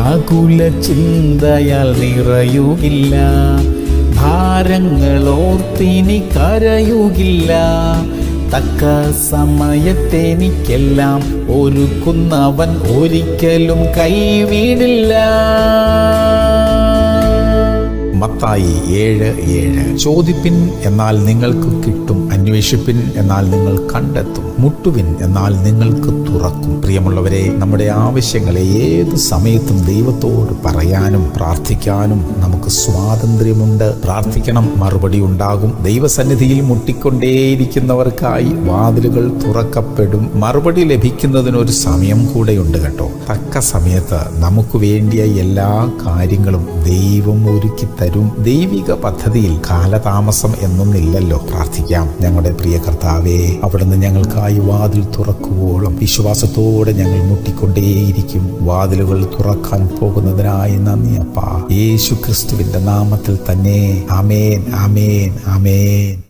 ആകുല ചിന്തയാൽ നിറയുകില്ല ഭാരങ്ങളോർത്തിനി കരയുകില്ല തക്ക സമയത്തെനിക്കെല്ലാം ഒരുക്കുന്നവൻ ഒരിക്കലും കൈവിടില്ല മത്തായി ഏഴ് ഏഴ് ചോദിപ്പിൻ എന്നാൽ നിങ്ങൾക്ക് കിട്ടും അന്വേഷിപ്പിൻ എന്നാൽ നിങ്ങൾ കണ്ടെത്തും മുട്ടുവിൻ എന്നാൽ നിങ്ങൾക്ക് തുറക്കും പ്രിയമുള്ളവരെ നമ്മുടെ ആവശ്യങ്ങളെ ഏത് സമയത്തും ദൈവത്തോട് പറയാനും പ്രാർത്ഥിക്കാനും നമുക്ക് സ്വാതന്ത്ര്യമുണ്ട് പ്രാർത്ഥിക്കണം മറുപടി ഉണ്ടാകും ദൈവസന്നിധിയിൽ മുട്ടിക്കൊണ്ടേയിരിക്കുന്നവർക്കായി വാതിലുകൾ തുറക്കപ്പെടും മറുപടി ലഭിക്കുന്നതിനൊരു സമയം കൂടെയുണ്ട് കേട്ടോ തക്ക സമയത്ത് നമുക്ക് വേണ്ടിയ എല്ലാ കാര്യങ്ങളും ദൈവം ഒരുക്കി തരും ദൈവിക പദ്ധതിയിൽ കാലതാമസം എന്നൊന്നില്ലല്ലോ പ്രാർത്ഥിക്കാം ഞങ്ങളുടെ പ്രിയ കർത്താവേ അവിടുന്ന് ഞങ്ങൾക്കായി വാതിൽ തുറക്കുവോളം വിശ്വാസത്തോടെ ഞങ്ങൾ മുട്ടിക്കൊണ്ടേയിരിക്കും വാതിലുകൾ തുറക്കാൻ പോകുന്നതിനായി നന്ദി അപ്പാ യേശു ക്രിസ്തുവിന്റെ നാമത്തിൽ തന്നെ അമേൻ അമേൻ അമേൻ